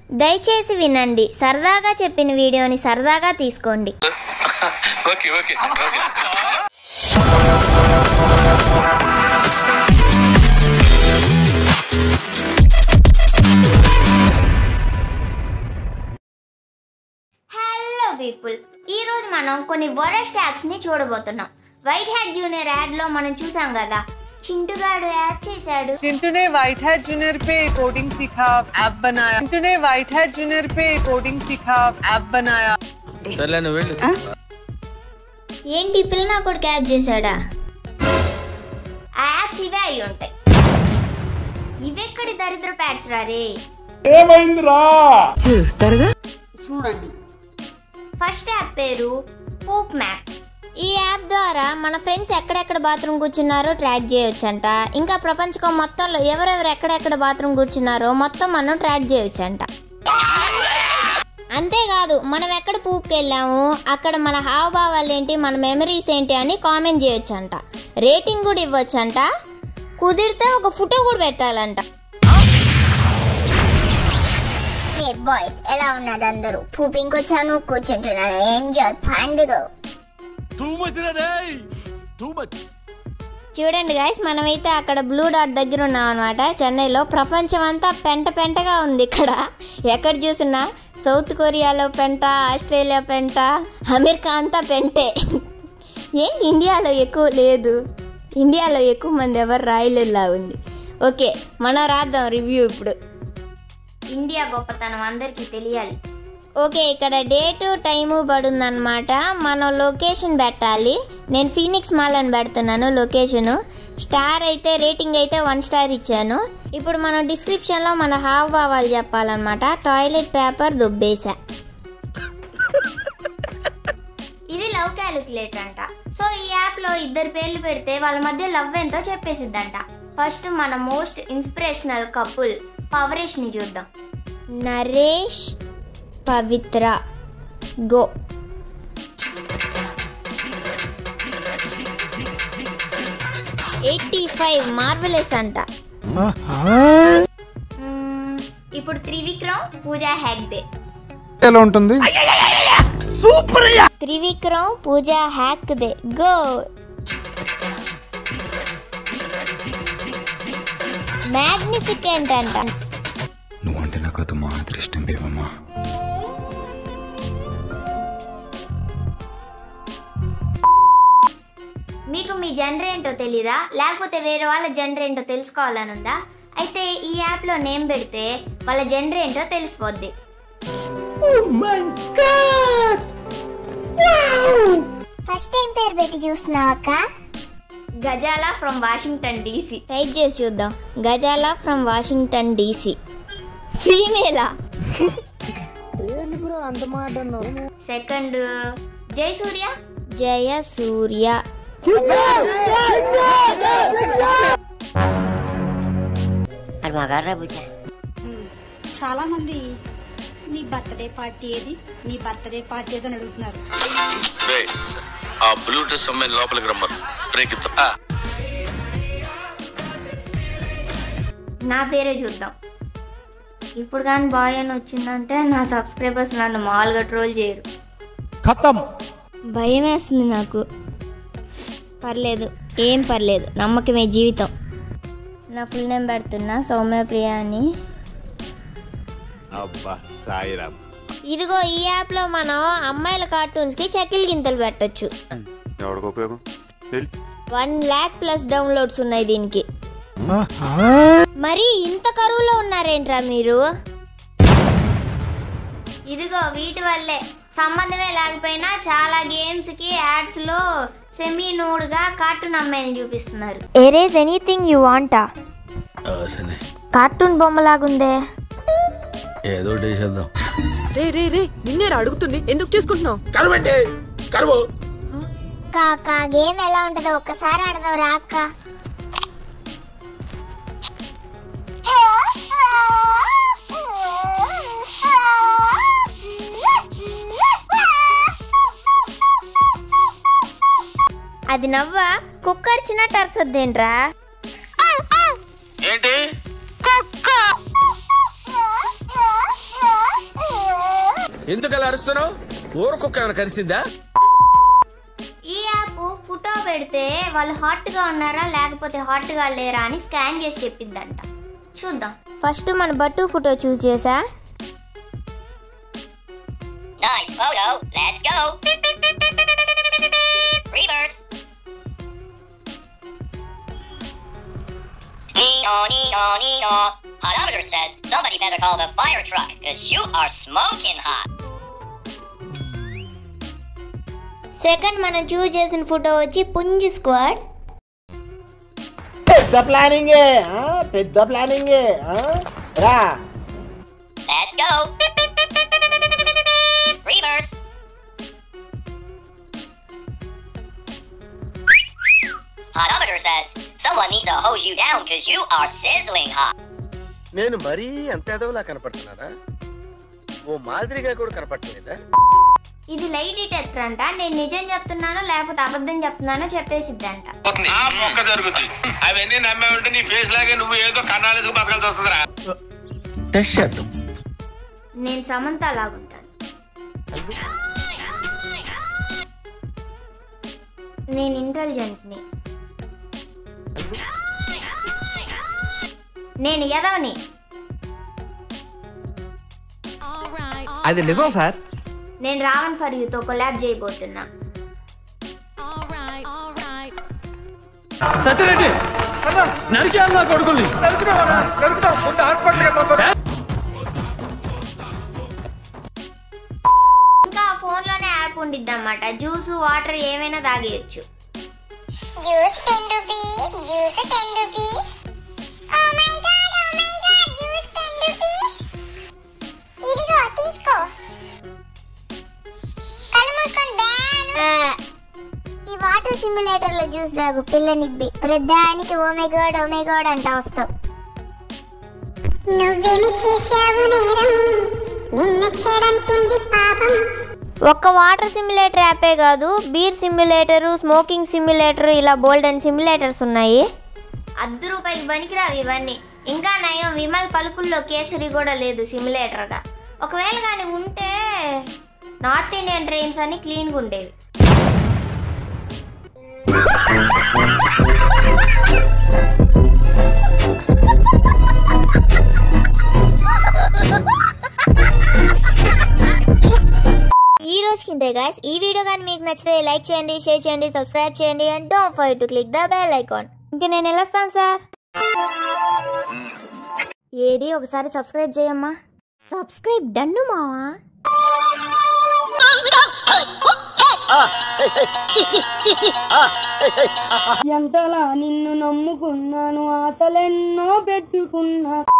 దయచేసి వినండి సరదాగా చెప్పిన వీడియోని సరదాగా తీసుకోండి okay okay okay hello people ఈ రోజు మనం కొన్ని వరస్ట్ యాప్స్ ని చూడబోతున్నాం వైట్ హ్యాట్ జూనియర్ యాడ్ లో మనం చూసాం కదా చింటుగాడు యాడ్ చేశాడు चिंटू ने व्हाइट हैट जूनियर पे कोडिंग सीखा ऐप बनाया चिंटू ने व्हाइट हैट जूनियर पे कोडिंग सीखा ऐप बनाया సర్లే నువ్వు వెళ్ళు ఏంటి ఈ పిల్ల నా కొడుకు యాడ్ చేశాడా ఆ యాప్స్ ఇవే అయి ఉంటాయి ఇవెక్కడి దరిద్ర ప్యాక్స్ రారే ఫస్ట్ యాప్ పేరు పూప్ మ్యాప్ ఈ యాప్ ద్వారా మన ఫ్రెండ్స్ ఎక్కడెక్కడ బాత్రూమ్ కూర్చున్నారో ట్రాక్ చేయొచ్చంట ఇంకా ప్రపంచకం మొత్తంలో ఎవరెవరు ఎక్కడెక్కడ బాత్రూమ్ కూర్చున్నారో మొత్తం మనం ట్రాక్ చేయొచ్చంట అంతేకాదు మనం ఎక్కడ పూపుకి వెళ్ళాము అక్కడ మన హావభావాలు ఏంటి మన మెమరీస్ ఏంటి అని కామెంట్ చేయొచ్చంట రేటింగ్ కూడా ఇవ్వచ్చంట కుదిరితే ఒక ఫోటో కూడా పెట్టాలంట బాయ్స్ ఎలా ఉన్నారు అందరూ పూపింగ్ వచ్చాను కూర్చుంటున్నాను ఎంజాయ్ పండుగ చూడండి గాయస్ మనమైతే అక్కడ బ్లూ డాట్ దగ్గర ఉన్నాం అనమాట చెన్నైలో ప్రపంచం అంతా పెంట పెంటగా ఉంది ఇక్కడ ఎక్కడ చూసినా సౌత్ కొరియాలో పెంట ఆస్ట్రేలియా పెంట అమెరికా అంతా పెంటే ఏంటి ఇండియాలో ఎక్కువ లేదు ఇండియాలో ఎక్కువ మంది ఎవరు రాయలేలా ఉంది ఓకే మనం రాద్దాం రివ్యూ ఇప్పుడు ఇండియా గొప్పతనం అందరికీ తెలియాలి ఓకే ఇక్కడ డేటు టైము పడుందన్నమాట మనం లొకేషన్ పెట్టాలి నేను ఫీనిక్స్ మాల్ అని పెడుతున్నాను లొకేషను స్టార్ అయితే రేటింగ్ అయితే వన్ స్టార్ ఇచ్చాను ఇప్పుడు మనం డిస్క్రిప్షన్లో మన హావభావాలు చెప్పాలన్నమాట టాయిలెట్ పేపర్ దుబ్బేసా ఇది లవ్ క్యాలిక్యులేటర్ అంట సో ఈ యాప్ లో ఇద్దరు పేర్లు పెడితే వాళ్ళ మధ్య లవ్ ఎంతో చెప్పేసిద్దంట ఫస్ట్ మన మోస్ట్ ఇన్స్పిరేషనల్ కపుల్ పవరేష్ ని చూద్దాం Naresh Pavitra go eighty five marvellous అంట మ్మ్, ఇప్పుడు త్రివిక్రమ్ పూజా హెగ్డే ఎలా ఉంటుంది Trivikram Pooja Hegde go magnificent అంట నువ్వంటే నాకు అది మాత్రం ఇష్టం బేవమ్మా మీకు మీ జెండర్ ఏంటో తెలీదా లేకపోతే వేరే వాళ్ళ జెండర్ ఏంటో తెలుసుకోవాలని ఉందా అయితే ఈ యాప్లో నేమ్ పెడితే వాళ్ళ జెండర్ ఏంటో తెలిసిపోద్ది ఫస్ట్ టైం పేరు పెట్టి చూస్తున్నావు అక్క గజాల ఫ్రమ్ వాషింగ్టన్ డీసీ టైప్ చేసి చూద్దాం గజాల ఫ్రమ్ వాషింగ్టన్ డీసీ ఫీమేలా సెకండ్ జయసూర్య జయసూర్య చాలా మంది నీ బర్త్డే పార్టీ ఏది నీ బర్త్డే పార్టీ ఏది అని అడుగుతున్నారు ఆ బ్లూటూత్ అమ్మాయిని లోపలికి రమ్మను బ్రేక్ ఇద్దాం ఆ. నా పేరే చూద్దాం ఇప్పుడు కానీ బాయ్ అని వచ్చిందంటే నా సబ్స్క్రైబర్స్ నన్ను మామూలుగా ట్రోల్ చేయరు ఖతం భయం వేస్తుంది నాకు పర్లేదు ఏం పర్లేదు నమ్మకమే జీవితం నా ఫుల్ నేమ్ పెడుతున్నా సౌమ్యప్రియ అని అబ్బా సాయిరామ్ ఇదిగో ఈ యాప్లో మనం అమ్మాయిల కార్టూన్స్కి చెక్కిల గింతలు పెట్టొచ్చు ఎవరికి ఉపయోగం వెళ్ళి వన్ ల్యాక్ ప్లస్ డౌన్లోడ్స్ ఉన్నాయి దీనికి మరి ఇంత కరువులో ఉన్నారేంట్రా మీరు ఇదిగో వీటి వల్లే సంబంధమే లేకపోయినా చాలా గేమ్స్ కి యాడ్స్ లో సెమీ నోడ్ గా కార్టూన్ అమ్మాయిని చూపిస్తున్నారు ఎరేజ్ ఎనీథింగ్ యు వాంటా సరే కార్టూన్ బొమ్మలాగుందే ఏదో ఒకటి వేసేద్దాం రే రే రే నిన్నేరా అడుగుతుంది ఎందుకు చేసుకుంటున్నావు కరువండి కరువు కాకా గేమ్ ఎలా ఉంటుందో ఒక్కసారి ఆడదాం రా అక్క అది నవ్వ కుక్కర్చిన టర్సొద్దేంట్రా ఏంటి ఎందుకు అలా అరుస్తున్నావు ఊరకొక్క ఏమైనా కరిసిందా ఈ యాప్ ఫోటో పెడితే వాళ్ళు హాట్ గా ఉన్నారా లేకపోతే హాట్ గా లేరా అని స్కాన్ చేసి చెప్పిందంట చూద్దాం ఫస్ట్ మన బట్టు ఫోటో చూస్ చేసా Nice photo. Let's go. Reverse. Neo, neo, neo. Hotometer says somebody better call the fire truck because you are smoking hot. Second మనం చూస్ చేసిన ఫోటో వచ్చి పుంజు స్క్వాడ్ పెద్ద ప్లానింగే ఆ? పెద్ద ప్లానింగే ఆ? రా Let's go. Reverse. Hotometer says someone needs to hose you down because you are sizzling hot. నేను మరీ అంత ఎదవలా కనపడుతున్నానా ఓ మాదిరిగా కూడా కనపడలేదా ఇది లైట్ డిటెక్టర్ అంట నేను నిజం చెప్తున్నానో లేకపోతే అబద్ధం చెప్తున్నానో చెప్పేసిద్దంట ఆ మొక్క జరుగుద్ది అవన్నీ నమ్మే ఉంటే నీ ఫేస్ లాగే నువ్వు ఏదో కన్నాలేసుకు బతకాల్సి వస్తుందిరా టెస్ట్ చేద్దాం నేను సమంత లాగుంటాను నేను ఇంటెలిజెంట్ని నేను ఎదవని అది నిజం సార్ నేను రావణ్ ఫర్ యూతో కొలాబ్ చేయబోతున్నా సత్యరెడ్డి నరికి అన్న కొడుకుల్ని ఇంకా ఫోన్లోనే యాప్ ఉండిద్ది అన్నమాట జ్యూస్ వాటర్ ఏమైనా తాగేయచ్చు Juice 10 rupees. Juice 10 rupees. Oh my god, oh my god, juice 10 rupees. ఇదిగో తీసుకో కళ్ళు మూసుకొని బ్యాన్ ఈ వాటర్ సిమ్యులేటర్ లో జ్యూస్ తాగు పిల్లనిబ్బి ప్రధానికి ఓమే గాడ్ ఓమే గాడ్ అంటా వస్తావు నువ్వేమి చేశావు నేరం నిన్నెక్కడంతింది పాపం ఒక్క వాటర్ సిమ్యులేటర్ యాపే కాదు బీర్ సిమ్యులేటర్ స్మోకింగ్ సిమ్యులేటర్ ఇలా బోల్డ్ అండ్ సిమ్యులేటర్స్ ఉన్నాయి అర్ధ రూపాయికి పనికిరావు ఇవన్నీ ఇంకా నయం విమల్ పలుకుల్లో కేసరి కూడా లేదు సిమ్యులేటర్గా ఒకవేళ కానీ ఉంటే నార్త్ ఇండియన్ ట్రైన్స్ అన్ని క్లీన్గా ఉండేవి ఈ రోజు కిందే గాయస్ ఈ వీడియో కానీ మీకు నచ్చితే లైక్ చేయండి షేర్ చేయండి సబ్స్క్రైబ్ చేయండి and don't forget to click the bell icon ఇంకా నేను వెళ్ళొస్తాను సార్ ఏది ఒకసారి సబ్స్క్రైబ్ చేయమ్మా సబ్స్క్రైబ్ డన్ను మావా ఎంతలా నిన్ను నమ్ముకున్నాను ఆశలెన్నో పెట్టుకున్నా